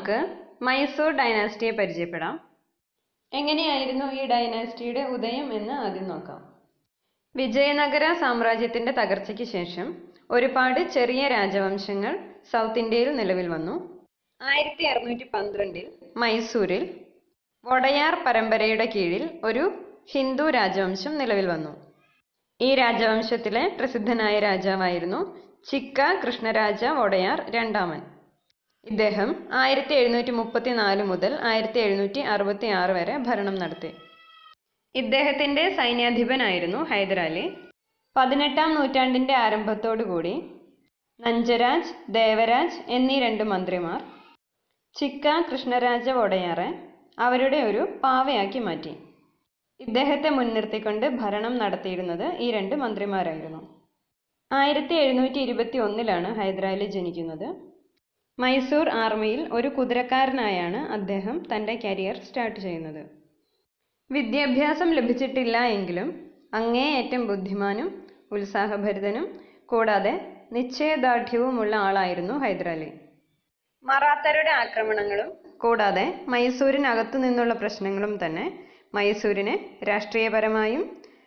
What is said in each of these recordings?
നമുക്ക് മൈസൂർ ഡൈനാസ്റ്റിയെ പരിചയപ്പെടാം എങ്ങനെയായിരുന്നു ഈ ഡൈനാസ്റ്റിയുടെ ഉദയം എന്ന് ആദ്യം നോക്കാം വിജയനഗര സാമ്രാജ്യത്തിന്റെ തകർച്ചയ്ക്ക് ശേഷം ഒരുപാട് ചെറിയ രാജവംശങ്ങൾ സൗത്ത് ഇന്ത്യയിൽ നിലവിൽ വന്നു ആയിരത്തി അറുന്നൂറ്റി പന്ത്രണ്ടിൽ മൈസൂരിൽ വൊടയാർ പരമ്പരയുടെ കീഴിൽ ഒരു ഹിന്ദു രാജവംശം നിലവിൽ വന്നു ഈ രാജവംശത്തിലെ പ്രസിദ്ധനായ രാജാവായിരുന്നു ചിക്ക കൃഷ്ണരാജ വൊടയാർ രണ്ടാമൻ ഇദ്ദേഹം ആയിരത്തി എഴുന്നൂറ്റി മുപ്പത്തി നാല് മുതൽ ആയിരത്തി എഴുന്നൂറ്റി അറുപത്തി ആറ് വരെ ഭരണം നടത്തി ഇദ്ദേഹത്തിന്റെ സൈന്യാധിപനായിരുന്നു ഹൈദരാലി പതിനെട്ടാം നൂറ്റാണ്ടിന്റെ ആരംഭത്തോടുകൂടി നഞ്ചരാജ് ദേവരാജ് എന്നീ രണ്ട് മന്ത്രിമാർ ചിക്ക കൃഷ്ണരാജ വൊടയാറെ അവരുടെ ഒരു പാവയാക്കി മാറ്റി ഇദ്ദേഹത്തെ മുൻനിർത്തിക്കൊണ്ട് ഭരണം നടത്തിയിരുന്നത് ഈ രണ്ട് മന്ത്രിമാരായിരുന്നു ആയിരത്തി എഴുന്നൂറ്റി ഇരുപത്തി ഒന്നിലാണ് ഹൈദരാലി ജനിക്കുന്നത് മൈസൂർ ആർമിയിൽ ഒരു കുതിരക്കാരനായാണ് അദ്ദേഹം തൻ്റെ കരിയർ സ്റ്റാർട്ട് ചെയ്യുന്നത് വിദ്യാഭ്യാസം ലഭിച്ചിട്ടില്ല എങ്കിലും അങ്ങേയറ്റം ബുദ്ധിമാനും ഉത്സാഹഭരിതനും കൂടാതെ നിശ്ചയദാർഢ്യവുമുള്ള ആളായിരുന്നു ഹൈദരാലി മറാത്തരുടെ ആക്രമണങ്ങളും കൂടാതെ മൈസൂരിനകത്തു നിന്നുള്ള പ്രശ്നങ്ങളും തന്നെ മൈസൂരിനെ രാഷ്ട്രീയപരമായും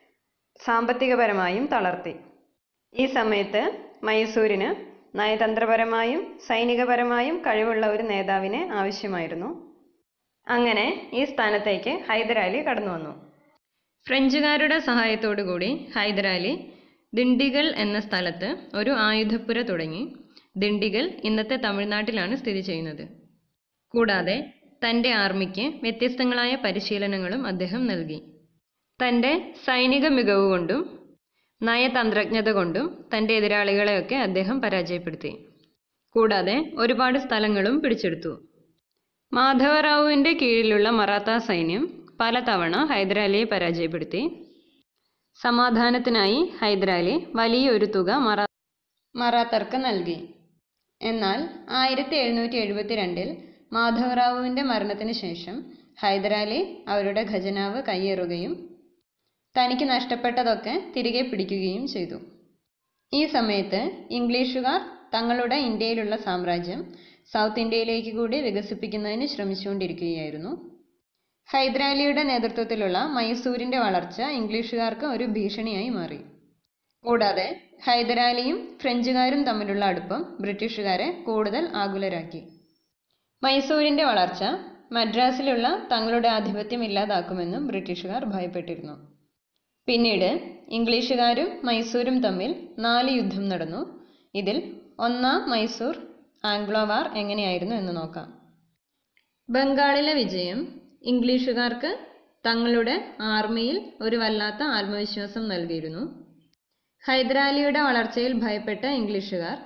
സാമ്പത്തികപരമായും തളർത്തി ഈ സമയത്ത് മൈസൂരിന് നയതന്ത്രപരമായും സൈനികപരമായും കഴിവുള്ള ഒരു നേതാവിനെ ആവശ്യമായിരുന്നു അങ്ങനെ ഈ സ്ഥാനത്തേക്ക് ഹൈദരാലി കടന്നു വന്നു ഫ്രഞ്ചുകാരുടെ സഹായത്തോടുകൂടി ഹൈദരാലി ദിണ്ടിഗൽ എന്ന സ്ഥലത്ത് ഒരു ആയുധപ്പുര തുടങ്ങി ദിണ്ടിഗൽ ഇന്നത്തെ തമിഴ്നാട്ടിലാണ് സ്ഥിതി ചെയ്യുന്നത് കൂടാതെ തൻ്റെ ആർമിക്ക് വ്യത്യസ്തങ്ങളായ പരിശീലനങ്ങളും അദ്ദേഹം നൽകി തൻ്റെ സൈനിക മികവ് കൊണ്ടും നയതന്ത്രജ്ഞത കൊണ്ടും തൻ്റെ എതിരാളികളെയൊക്കെ അദ്ദേഹം പരാജയപ്പെടുത്തി കൂടാതെ ഒരുപാട് സ്ഥലങ്ങളും പിടിച്ചെടുത്തു മാധവറാവുവിൻ്റെ കീഴിലുള്ള മറാത്ത സൈന്യം പലതവണ ഹൈദരാലിയെ പരാജയപ്പെടുത്തി സമാധാനത്തിനായി ഹൈദരാലി വലിയൊരു തുക മറ മറാത്തർക്ക് നൽകി എന്നാൽ ആയിരത്തി എഴുന്നൂറ്റി എഴുപത്തി രണ്ടിൽ മാധവറാവുവിൻ്റെ മരണത്തിന് ശേഷം ഹൈദരാലി അവരുടെ ഖജനാവ് കയ്യേറുകയും തനിക്ക് നഷ്ടപ്പെട്ടതൊക്കെ തിരികെ പിടിക്കുകയും ചെയ്തു ഈ സമയത്ത് ഇംഗ്ലീഷുകാർ തങ്ങളുടെ ഇന്ത്യയിലുള്ള സാമ്രാജ്യം സൗത്ത് ഇന്ത്യയിലേക്ക് കൂടി വികസിപ്പിക്കുന്നതിന് ശ്രമിച്ചുകൊണ്ടിരിക്കുകയായിരുന്നു ഹൈദരാലിയുടെ നേതൃത്വത്തിലുള്ള മൈസൂരിന്റെ വളർച്ച ഇംഗ്ലീഷുകാർക്ക് ഒരു ഭീഷണിയായി മാറി കൂടാതെ ഹൈദരാലിയും ഫ്രഞ്ചുകാരും തമ്മിലുള്ള അടുപ്പം ബ്രിട്ടീഷുകാരെ കൂടുതൽ ആകുലരാക്കി മൈസൂരിന്റെ വളർച്ച മദ്രാസിലുള്ള തങ്ങളുടെ ആധിപത്യം ഇല്ലാതാക്കുമെന്നും ബ്രിട്ടീഷുകാർ ഭയപ്പെട്ടിരുന്നു പിന്നീട് ഇംഗ്ലീഷുകാരും മൈസൂരും തമ്മിൽ നാല് യുദ്ധം നടന്നു ഇതിൽ ഒന്നാം മൈസൂർ ആംഗ്ലോ വാർ എങ്ങനെയായിരുന്നു എന്ന് നോക്കാം ബംഗാളിലെ വിജയം ഇംഗ്ലീഷുകാർക്ക് തങ്ങളുടെ ആർമിയിൽ ഒരു വല്ലാത്ത ആത്മവിശ്വാസം നൽകിയിരുന്നു ഹൈദരാലിയുടെ വളർച്ചയിൽ ഭയപ്പെട്ട ഇംഗ്ലീഷുകാർ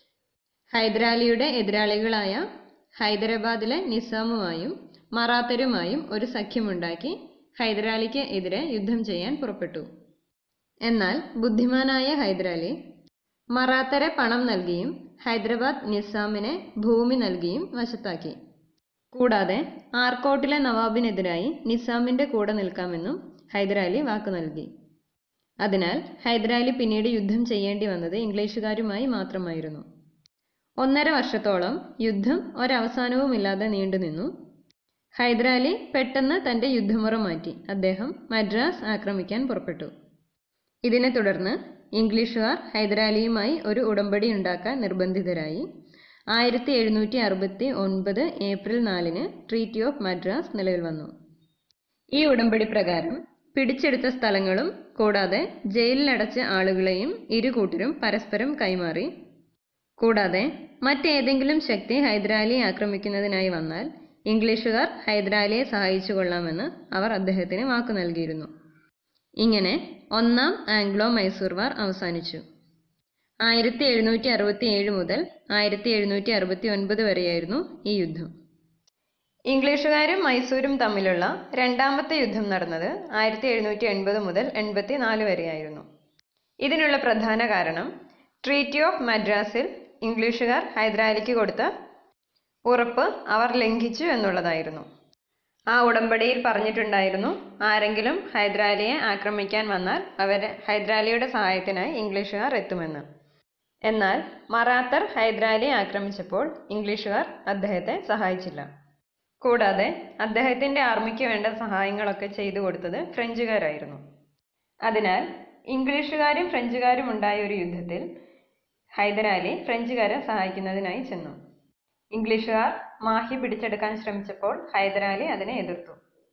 ഹൈദരാലിയുടെ എതിരാളികളായ ഹൈദരാബാദിലെ നിസാമുമായും മറാത്തരുമായും ഒരു സഖ്യമുണ്ടാക്കി ഹൈദരാലിക്ക് എതിരെ യുദ്ധം ചെയ്യാൻ പുറപ്പെട്ടു എന്നാൽ ബുദ്ധിമാനായ ഹൈദരാലി മറാത്തരെ പണം നൽകിയും ഹൈദരാബാദ് നിസാമിനെ ഭൂമി നൽകിയും വശത്താക്കി കൂടാതെ ആർക്കോട്ടിലെ നവാബിനെതിരായി നിസാമിന്റെ കൂടെ നിൽക്കാമെന്നും ഹൈദരാലി വാക്കു നൽകി അതിനാൽ ഹൈദരാലി പിന്നീട് യുദ്ധം ചെയ്യേണ്ടി വന്നത് ഇംഗ്ലീഷുകാരുമായി മാത്രമായിരുന്നു ഒന്നര വർഷത്തോളം യുദ്ധം ഒരവസാനവുമില്ലാതെ നീണ്ടുനിന്നു ഹൈദരാലി പെട്ടെന്ന് തന്റെ യുദ്ധമുറ മാറ്റി അദ്ദേഹം മദ്രാസ് ആക്രമിക്കാൻ പുറപ്പെട്ടു ഇതിനെ തുടർന്ന് ഇംഗ്ലീഷുകാർ ഹൈദരാലിയുമായി ഒരു ഉടമ്പടി ഉണ്ടാക്കാൻ നിർബന്ധിതരായി ആയിരത്തി എഴുന്നൂറ്റി അറുപത്തി ഒൻപത് ഏപ്രിൽ നാലിന് ട്രീറ്റി ഓഫ് മദ്രാസ് നിലവിൽ വന്നു ഈ ഉടമ്പടി പ്രകാരം പിടിച്ചെടുത്ത സ്ഥലങ്ങളും കൂടാതെ ജയിലിലടച്ച ആളുകളെയും ഇരു കൂട്ടരും പരസ്പരം കൈമാറി കൂടാതെ മറ്റേതെങ്കിലും ശക്തി ഹൈദരാലിയെ ആക്രമിക്കുന്നതിനായി വന്നാൽ ഇംഗ്ലീഷുകാർ ഹൈദരാലിയെ സഹായിച്ചു കൊള്ളാമെന്ന് അവർ അദ്ദേഹത്തിന് വാക്കു നൽകിയിരുന്നു ഇങ്ങനെ ഒന്നാം ആംഗ്ലോ മൈസൂർ വാർ അവസാനിച്ചു ആയിരത്തി എഴുന്നൂറ്റി അറുപത്തി ഏഴ് മുതൽ ആയിരത്തി എഴുന്നൂറ്റി അറുപത്തി ഒൻപത് വരെയായിരുന്നു ഈ യുദ്ധം ഇംഗ്ലീഷുകാരും മൈസൂരും തമ്മിലുള്ള രണ്ടാമത്തെ യുദ്ധം നടന്നത് ആയിരത്തി എഴുന്നൂറ്റി എൺപത് മുതൽ എൺപത്തി നാല് വരെയായിരുന്നു ഇതിനുള്ള പ്രധാന കാരണം ട്രീറ്റി ഓഫ് മദ്രാസിൽ ഇംഗ്ലീഷുകാർ ഹൈദരാലിക്ക് കൊടുത്ത ഉറപ്പ് അവർ ലംഘിച്ചു എന്നുള്ളതായിരുന്നു ആ ഉടമ്പടിയിൽ പറഞ്ഞിട്ടുണ്ടായിരുന്നു ആരെങ്കിലും ഹൈദരാലിയെ ആക്രമിക്കാൻ വന്നാൽ അവരെ ഹൈദരാലിയുടെ സഹായത്തിനായി ഇംഗ്ലീഷുകാർ എത്തുമെന്ന് എന്നാൽ മറാത്തർ ഹൈദരാലിയെ ആക്രമിച്ചപ്പോൾ ഇംഗ്ലീഷുകാർ അദ്ദേഹത്തെ സഹായിച്ചില്ല കൂടാതെ അദ്ദേഹത്തിന്റെ ആർമിക്ക് വേണ്ട സഹായങ്ങളൊക്കെ ചെയ്തു കൊടുത്തത് ഫ്രഞ്ചുകാരായിരുന്നു അതിനാൽ ഇംഗ്ലീഷുകാരും ഫ്രഞ്ചുകാരും ഉണ്ടായ ഒരു യുദ്ധത്തിൽ ഹൈദരാലി ഫ്രഞ്ചുകാരെ സഹായിക്കുന്നതിനായി ചെന്നു ഇംഗ്ലീഷുകാർ മാഹി പിടിച്ചെടുക്കാൻ ശ്രമിച്ചപ്പോൾ ഹൈദരാലി അതിനെ എതിർത്തു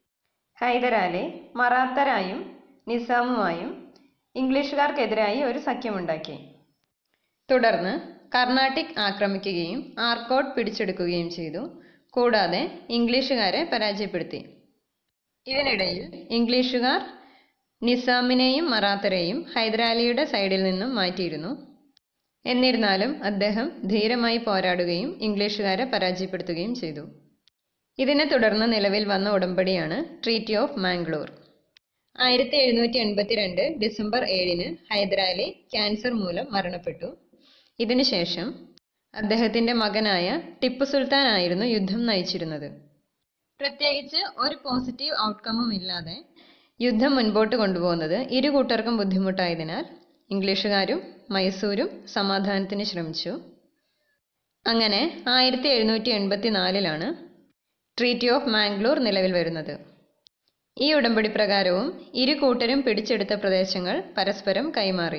ഹൈദരാലി മറാത്തരായും നിസാമുമായും ഇംഗ്ലീഷുകാർക്കെതിരായി ഒരു സഖ്യമുണ്ടാക്കി തുടർന്ന് കർണാട്ടിക് ആക്രമിക്കുകയും ആർക്കോട്ട് പിടിച്ചെടുക്കുകയും ചെയ്തു കൂടാതെ ഇംഗ്ലീഷുകാരെ പരാജയപ്പെടുത്തി ഇതിനിടയിൽ ഇംഗ്ലീഷുകാർ നിസാമിനെയും മറാത്തരെയും ഹൈദരാലിയുടെ സൈഡിൽ നിന്നും മാറ്റിയിരുന്നു എന്നിരുന്നാലും അദ്ദേഹം ധീരമായി പോരാടുകയും ഇംഗ്ലീഷുകാരെ പരാജയപ്പെടുത്തുകയും ചെയ്തു ഇതിനെ തുടർന്ന് നിലവിൽ വന്ന ഉടമ്പടിയാണ് ട്രീറ്റി ഓഫ് മാംഗ്ലൂർ ആയിരത്തി എഴുന്നൂറ്റി എൺപത്തിരണ്ട് ഡിസംബർ ഏഴിന് ഹൈദരാലി ക്യാൻസർ മൂലം മരണപ്പെട്ടു ഇതിനുശേഷം അദ്ദേഹത്തിന്റെ മകനായ ടിപ്പു സുൽത്താൻ ആയിരുന്നു യുദ്ധം നയിച്ചിരുന്നത് പ്രത്യേകിച്ച് ഒരു പോസിറ്റീവ് ഔട്ട്കമ്മും ഇല്ലാതെ യുദ്ധം മുൻപോട്ട് കൊണ്ടുപോകുന്നത് ഇരു കൂട്ടർക്കും ബുദ്ധിമുട്ടായതിനാൽ ഇംഗ്ലീഷുകാരും മൈസൂരും സമാധാനത്തിന് ശ്രമിച്ചു അങ്ങനെ ആയിരത്തി എഴുന്നൂറ്റി എൺപത്തി നാലിലാണ് ട്രീറ്റി ഓഫ് മാംഗ്ലൂർ നിലവിൽ വരുന്നത് ഈ ഉടമ്പടി പ്രകാരവും ഇരു കൂട്ടരും പിടിച്ചെടുത്ത പ്രദേശങ്ങൾ പരസ്പരം കൈമാറി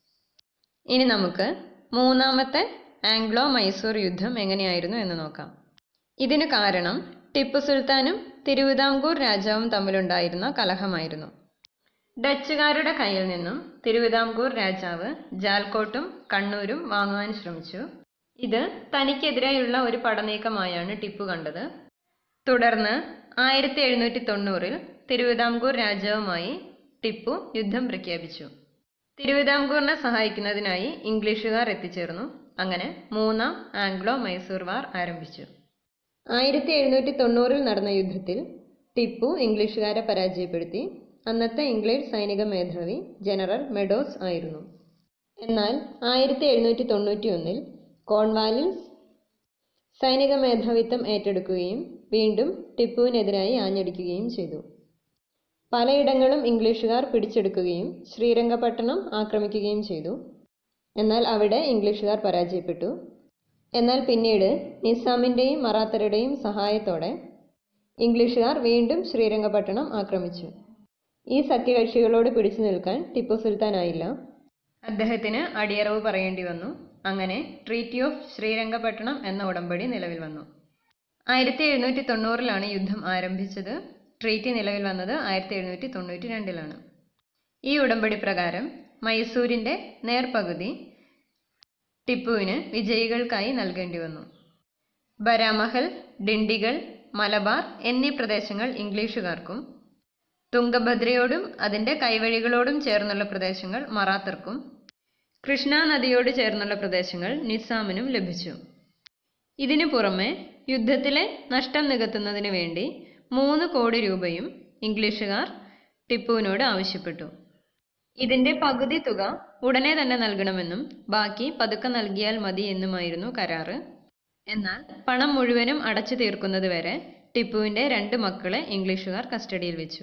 ഇനി നമുക്ക് മൂന്നാമത്തെ ആംഗ്ലോ മൈസൂർ യുദ്ധം എങ്ങനെയായിരുന്നു എന്ന് നോക്കാം ഇതിന് കാരണം ടിപ്പു സുൽത്താനും തിരുവിതാംകൂർ രാജാവും തമ്മിലുണ്ടായിരുന്ന കലഹമായിരുന്നു ഡച്ചുകാരുടെ കയ്യിൽ നിന്നും തിരുവിതാംകൂർ രാജാവ് ജാൽക്കോട്ടും കണ്ണൂരും വാങ്ങുവാൻ ശ്രമിച്ചു ഇത് തനിക്കെതിരെയുള്ള ഒരു പടനീക്കമായാണ് ടിപ്പു കണ്ടത് തുടർന്ന് ആയിരത്തി എഴുന്നൂറ്റി തൊണ്ണൂറിൽ തിരുവിതാംകൂർ രാജാവുമായി ടിപ്പു യുദ്ധം പ്രഖ്യാപിച്ചു തിരുവിതാംകൂറിനെ സഹായിക്കുന്നതിനായി ഇംഗ്ലീഷുകാർ എത്തിച്ചേർന്നു അങ്ങനെ മൂന്നാം ആംഗ്ലോ മൈസൂർ വാർ ആരംഭിച്ചു ആയിരത്തി എഴുന്നൂറ്റി തൊണ്ണൂറിൽ നടന്ന യുദ്ധത്തിൽ ടിപ്പു ഇംഗ്ലീഷുകാരെ പരാജയപ്പെടുത്തി അന്നത്തെ ഇംഗ്ലീഷ് സൈനിക മേധാവി ജനറൽ മെഡോസ് ആയിരുന്നു എന്നാൽ ആയിരത്തി എഴുന്നൂറ്റി തൊണ്ണൂറ്റി ഒന്നിൽ കോൺവാലിൽ സൈനിക മേധാവിത്വം ഏറ്റെടുക്കുകയും വീണ്ടും ടിപ്പുവിനെതിരായി ആഞ്ഞടിക്കുകയും ചെയ്തു പലയിടങ്ങളും ഇംഗ്ലീഷുകാർ പിടിച്ചെടുക്കുകയും ശ്രീരംഗപട്ടണം ആക്രമിക്കുകയും ചെയ്തു എന്നാൽ അവിടെ ഇംഗ്ലീഷുകാർ പരാജയപ്പെട്ടു എന്നാൽ പിന്നീട് നിസാമിൻ്റെയും മറാത്തരുടെയും സഹായത്തോടെ ഇംഗ്ലീഷുകാർ വീണ്ടും ശ്രീരംഗപട്ടണം ആക്രമിച്ചു ഈ സഖ്യകക്ഷികളോട് പിടിച്ചു നിൽക്കാൻ ടിപ്പു സുൽത്താനായില്ല അദ്ദേഹത്തിന് അടിയറവ് പറയേണ്ടി വന്നു അങ്ങനെ ട്രീറ്റി ഓഫ് ശ്രീരംഗപട്ടണം എന്ന ഉടമ്പടി നിലവിൽ വന്നു ആയിരത്തി എഴുന്നൂറ്റി തൊണ്ണൂറിലാണ് യുദ്ധം ആരംഭിച്ചത് ട്രീറ്റി നിലവിൽ വന്നത് ആയിരത്തി എഴുന്നൂറ്റി തൊണ്ണൂറ്റി രണ്ടിലാണ് ഈ ഉടമ്പടി പ്രകാരം മൈസൂരിൻ്റെ നേർപകുതി ടിപ്പുവിന് വിജയികൾക്കായി നൽകേണ്ടി വന്നു ബരാമഹൽ ഡിണ്ടിഗൽ മലബാർ എന്നീ പ്രദേശങ്ങൾ ഇംഗ്ലീഷുകാർക്കും തുംഗഭദ്രയോടും അതിൻ്റെ കൈവഴികളോടും ചേർന്നുള്ള പ്രദേശങ്ങൾ മറാത്തർക്കും കൃഷ്ണ നദിയോട് ചേർന്നുള്ള പ്രദേശങ്ങൾ നിസാമിനും ലഭിച്ചു ഇതിനു പുറമെ യുദ്ധത്തിലെ നഷ്ടം നികത്തുന്നതിന് വേണ്ടി മൂന്ന് കോടി രൂപയും ഇംഗ്ലീഷുകാർ ടിപ്പുവിനോട് ആവശ്യപ്പെട്ടു ഇതിന്റെ പകുതി തുക ഉടനെ തന്നെ നൽകണമെന്നും ബാക്കി പതുക്കെ നൽകിയാൽ മതി എന്നുമായിരുന്നു കരാറ് എന്നാൽ പണം മുഴുവനും അടച്ചു തീർക്കുന്നതുവരെ ടിപ്പുവിന്റെ രണ്ട് മക്കളെ ഇംഗ്ലീഷുകാർ കസ്റ്റഡിയിൽ വെച്ചു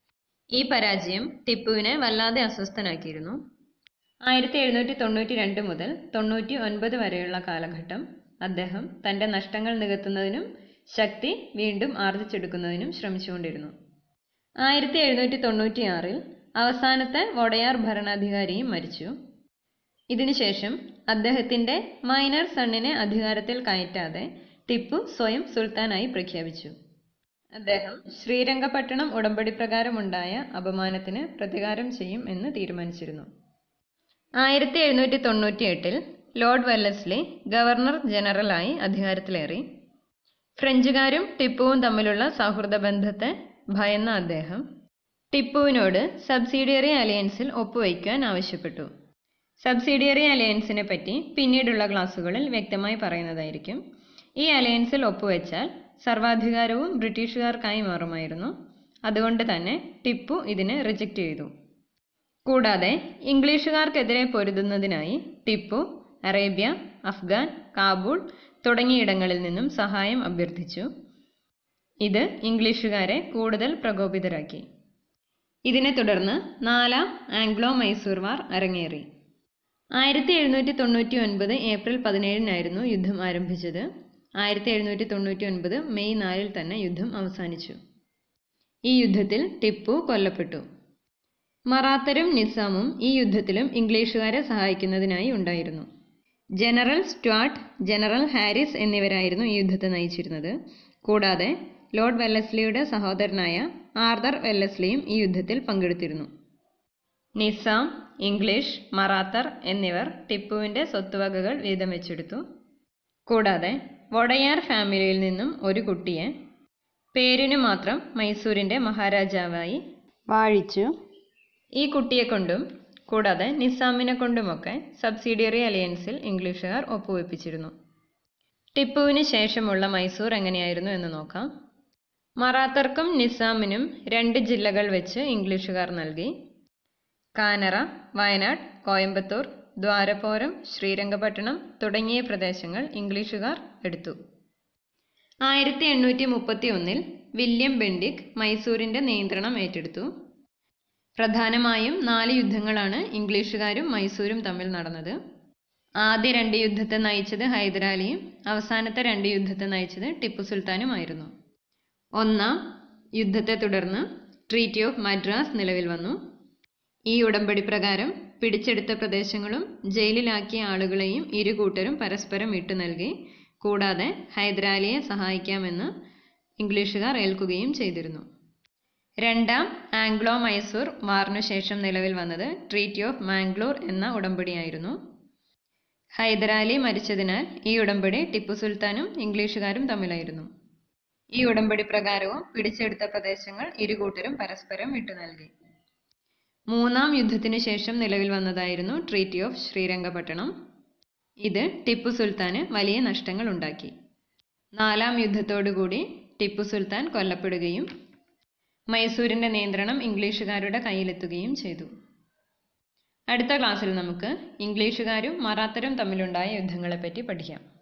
ഈ പരാജയം ടിപ്പുവിനെ വല്ലാതെ അസ്വസ്ഥനാക്കിയിരുന്നു ആയിരത്തി എഴുന്നൂറ്റി തൊണ്ണൂറ്റി രണ്ട് മുതൽ തൊണ്ണൂറ്റി ഒൻപത് വരെയുള്ള കാലഘട്ടം അദ്ദേഹം തന്റെ നഷ്ടങ്ങൾ നികത്തുന്നതിനും ശക്തി വീണ്ടും ആർജിച്ചെടുക്കുന്നതിനും ശ്രമിച്ചുകൊണ്ടിരുന്നു ആയിരത്തി എഴുന്നൂറ്റി തൊണ്ണൂറ്റി ആറിൽ അവസാനത്തെ വൊഡയാർ ഭരണാധികാരിയും മരിച്ചു ഇതിനുശേഷം അദ്ദേഹത്തിന്റെ മൈനർ സണ്ണിനെ അധികാരത്തിൽ കയറ്റാതെ ടിപ്പു സ്വയം സുൽത്താനായി പ്രഖ്യാപിച്ചു അദ്ദേഹം ശ്രീരംഗപട്ടണം ഉടമ്പടി പ്രകാരമുണ്ടായ അപമാനത്തിന് പ്രതികാരം ചെയ്യും എന്ന് തീരുമാനിച്ചിരുന്നു ആയിരത്തി എഴുന്നൂറ്റി തൊണ്ണൂറ്റി എട്ടിൽ ലോർഡ് വെല്ലസ്ലി ഗവർണർ ജനറലായി അധികാരത്തിലേറി ഫ്രഞ്ചുകാരും ടിപ്പുവും തമ്മിലുള്ള സൗഹൃദ ബന്ധത്തെ ഭയന്ന അദ്ദേഹം ടിപ്പുവിനോട് സബ്സിഡിയറി അലയൻസിൽ ഒപ്പുവയ്ക്കാൻ ആവശ്യപ്പെട്ടു സബ്സിഡിയറി അലയൻസിനെ പറ്റി പിന്നീടുള്ള ക്ലാസ്സുകളിൽ വ്യക്തമായി പറയുന്നതായിരിക്കും ഈ അലയൻസിൽ ഒപ്പുവെച്ചാൽ സർവാധികാരവും ബ്രിട്ടീഷുകാർക്കായി മാറുമായിരുന്നു അതുകൊണ്ട് തന്നെ ടിപ്പു ഇതിനെ റിജക്റ്റ് ചെയ്തു കൂടാതെ ഇംഗ്ലീഷുകാർക്കെതിരെ പൊരുതുന്നതിനായി ടിപ്പു അറേബ്യ അഫ്ഗാൻ കാബൂൾ തുടങ്ങിയിടങ്ങളിൽ നിന്നും സഹായം അഭ്യർത്ഥിച്ചു ഇത് ഇംഗ്ലീഷുകാരെ കൂടുതൽ പ്രകോപിതരാക്കി ഇതിനെ തുടർന്ന് നാലാം ആംഗ്ലോ മൈസൂർ വാർ അരങ്ങേറി ആയിരത്തി എഴുന്നൂറ്റി തൊണ്ണൂറ്റി ഒൻപത് ഏപ്രിൽ പതിനേഴിനായിരുന്നു യുദ്ധം ആരംഭിച്ചത് ആയിരത്തി എഴുന്നൂറ്റി തൊണ്ണൂറ്റി ഒൻപത് മെയ് നാലിൽ തന്നെ യുദ്ധം അവസാനിച്ചു ഈ യുദ്ധത്തിൽ ടിപ്പു കൊല്ലപ്പെട്ടു മറാത്തരും നിസാമും ഈ യുദ്ധത്തിലും ഇംഗ്ലീഷുകാരെ സഹായിക്കുന്നതിനായി ഉണ്ടായിരുന്നു ജനറൽ സ്റ്റുവാർട്ട് ജനറൽ ഹാരിസ് എന്നിവരായിരുന്നു ഈ യുദ്ധത്തെ നയിച്ചിരുന്നത് കൂടാതെ ലോർഡ് വെല്ലസ്ലിയുടെ സഹോദരനായ ആർദർ വെല്ലസ്ലിയും ഈ യുദ്ധത്തിൽ പങ്കെടുത്തിരുന്നു നിസാം ഇംഗ്ലീഷ് മറാത്തർ എന്നിവർ ടിപ്പുവിൻ്റെ സ്വത്തുവകകൾ വീതം വെച്ചെടുത്തു കൂടാതെ വൊഡയാർ ഫാമിലിയിൽ നിന്നും ഒരു കുട്ടിയെ പേരിനു മാത്രം മൈസൂരിൻ്റെ മഹാരാജാവായി വാഴിച്ചു ഈ കുട്ടിയെ കൊണ്ടും കൂടാതെ നിസാമിനെ കൊണ്ടുമൊക്കെ സബ്സിഡിയറി അലയൻസിൽ ഇംഗ്ലീഷുകാർ ഒപ്പുവെപ്പിച്ചിരുന്നു ടിപ്പുവിന് ശേഷമുള്ള മൈസൂർ എങ്ങനെയായിരുന്നു എന്ന് നോക്കാം മറാത്തർക്കും നിസാമിനും രണ്ട് ജില്ലകൾ വെച്ച് ഇംഗ്ലീഷുകാർ നൽകി കാനറ വയനാട് കോയമ്പത്തൂർ ദ്വാരപോരം ശ്രീരംഗപട്ടണം തുടങ്ങിയ പ്രദേശങ്ങൾ ഇംഗ്ലീഷുകാർ എടുത്തു ആയിരത്തി എണ്ണൂറ്റി മുപ്പത്തി ഒന്നിൽ വില്യം ബെൻഡിക് മൈസൂരിൻ്റെ നിയന്ത്രണം ഏറ്റെടുത്തു പ്രധാനമായും നാല് യുദ്ധങ്ങളാണ് ഇംഗ്ലീഷുകാരും മൈസൂരും തമ്മിൽ നടന്നത് ആദ്യ രണ്ട് യുദ്ധത്തെ നയിച്ചത് ഹൈദരാലിയും അവസാനത്തെ രണ്ട് യുദ്ധത്തെ നയിച്ചത് ടിപ്പു സുൽത്താനുമായിരുന്നു ഒന്നാം യുദ്ധത്തെ തുടർന്ന് ട്രീറ്റി ഓഫ് മദ്രാസ് നിലവിൽ വന്നു ഈ ഉടമ്പടി പ്രകാരം പിടിച്ചെടുത്ത പ്രദേശങ്ങളും ജയിലിലാക്കിയ ആളുകളെയും ഇരു കൂട്ടരും പരസ്പരം വിട്ടു നൽകി കൂടാതെ ഹൈദരാലിയെ സഹായിക്കാമെന്ന് ഇംഗ്ലീഷുകാർ ഏൽക്കുകയും ചെയ്തിരുന്നു രണ്ടാം ആംഗ്ലോ മൈസൂർ വാറിനു ശേഷം നിലവിൽ വന്നത് ട്രീറ്റി ഓഫ് മാംഗ്ലൂർ എന്ന ഉടമ്പടിയായിരുന്നു ഹൈദരാലി മരിച്ചതിനാൽ ഈ ഉടമ്പടി ടിപ്പു സുൽത്താനും ഇംഗ്ലീഷുകാരും തമ്മിലായിരുന്നു ഈ ഉടമ്പടി പ്രകാരവും പിടിച്ചെടുത്ത പ്രദേശങ്ങൾ ഇരു കൂട്ടരും പരസ്പരം വിട്ടു നൽകി മൂന്നാം യുദ്ധത്തിനു ശേഷം നിലവിൽ വന്നതായിരുന്നു ട്രീറ്റി ഓഫ് ശ്രീരംഗപട്ടണം ഇത് ടിപ്പു സുൽത്താന് വലിയ നഷ്ടങ്ങൾ ഉണ്ടാക്കി നാലാം യുദ്ധത്തോടുകൂടി ടിപ്പു സുൽത്താൻ കൊല്ലപ്പെടുകയും മൈസൂരിൻ്റെ നിയന്ത്രണം ഇംഗ്ലീഷുകാരുടെ കയ്യിലെത്തുകയും ചെയ്തു അടുത്ത ക്ലാസ്സിൽ നമുക്ക് ഇംഗ്ലീഷുകാരും മറാത്തരും തമ്മിലുണ്ടായ യുദ്ധങ്ങളെപ്പറ്റി പഠിക്കാം